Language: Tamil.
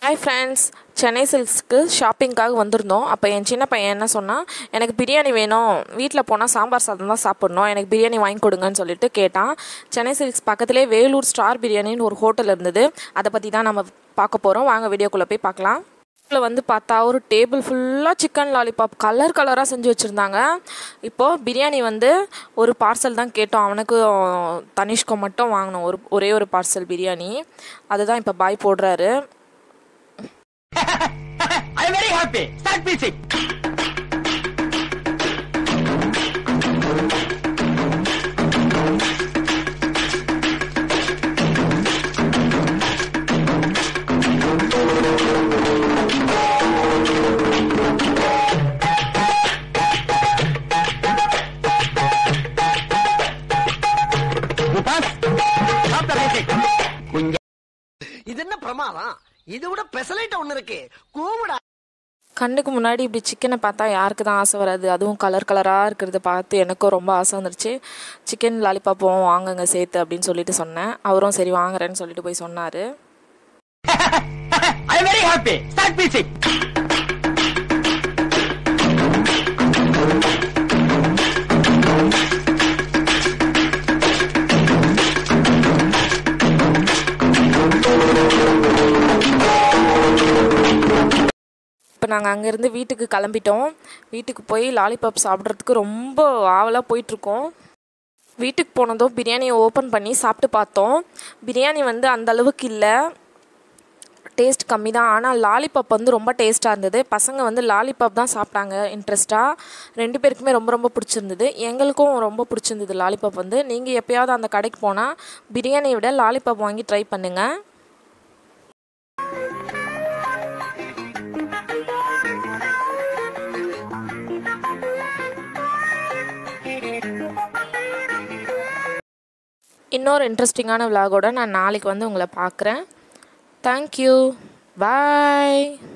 ஹாய் ஃப்ரெண்ட்ஸ் சென்னை சில்க்ஸ்க்கு ஷாப்பிங்காக வந்திருந்தோம் அப்போ என் சின்ன பையன் என்ன சொன்னான் எனக்கு பிரியாணி வேணும் வீட்டில் போனால் சாம்பார் சாதம் தான் சாப்பிட்ணும் எனக்கு பிரியாணி வாங்கி கொடுங்கன்னு சொல்லிட்டு கேட்டான் சென்னை சில்க்ஸ் பக்கத்துலேயே வேலூர் ஸ்டார் பிரியாணின்னு ஒரு ஹோட்டல் இருந்தது அதை பற்றி தான் நம்ம பார்க்க போகிறோம் வாங்க வீடியோக்குள்ளே போய் பார்க்கலாம் இதில் வந்து பார்த்தா ஒரு டேபிள் ஃபுல்லாக சிக்கன் லாலிபாப் கலர் கலராக செஞ்சு வச்சுருந்தாங்க இப்போது பிரியாணி வந்து ஒரு பார்சல் தான் கேட்டோம் அவனுக்கு தனிஷ்கோ மட்டும் வாங்கினோம் ஒரு ஒரே ஒரு பார்சல் பிரியாணி அதுதான் இப்போ பாய் போடுறாரு I am very happy. Start music. Mutas, stop the music. குஞ்ச இது என்ன பிரமாதம் இது விட பெசலைட் ஒண்ணு இருக்கு கூவுடா கண்ணுக்கு முன்னாடி இப்படி சிக்கனை பார்த்தா யாருக்கு தான் ஆசை வராது அதுவும் கலர் கலராக இருக்கிறத பார்த்து எனக்கும் ரொம்ப ஆசை வந்துருச்சு சிக்கன் லாலிபாப்பும் வாங்குங்க சேர்த்து அப்படின்னு சொல்லிட்டு சொன்னேன் அவரும் சரி வாங்குறேன்னு சொல்லிட்டு போய் சொன்னார் I am very happy. Start music. இப்போ நாங்கள் அங்கேருந்து வீட்டுக்கு கிளம்பிட்டோம் வீட்டுக்கு போய் லாலிபாப் சாப்பிட்றதுக்கு ரொம்ப ஆவலாக போயிட்டுருக்கோம் வீட்டுக்கு போனதும் பிரியாணியை ஓப்பன் பண்ணி சாப்பிட்டு பார்த்தோம் பிரியாணி வந்து அந்த அளவுக்கு இல்லை டேஸ்ட் கம்மி தான் ஆனால் லாலிபாப் வந்து ரொம்ப டேஸ்ட்டாக இருந்தது பசங்க வந்து லாலிபாப் தான் சாப்பிட்டாங்க இன்ட்ரெஸ்ட்டாக ரெண்டு பேருக்குமே ரொம்ப ரொம்ப பிடிச்சிருந்தது எங்களுக்கும் ரொம்ப பிடிச்சிருந்தது லாலிபாப் வந்து நீங்கள் எப்பயாவது அந்த கடைக்கு போனால் பிரியாணியை விட லாலிபாப் வாங்கி ட்ரை பண்ணுங்கள் இன்னொரு இன்ட்ரெஸ்டிங்கான விலாகோட நான் நாளைக்கு வந்து உங்களை பார்க்குறேன் தேங்க்யூ பாய்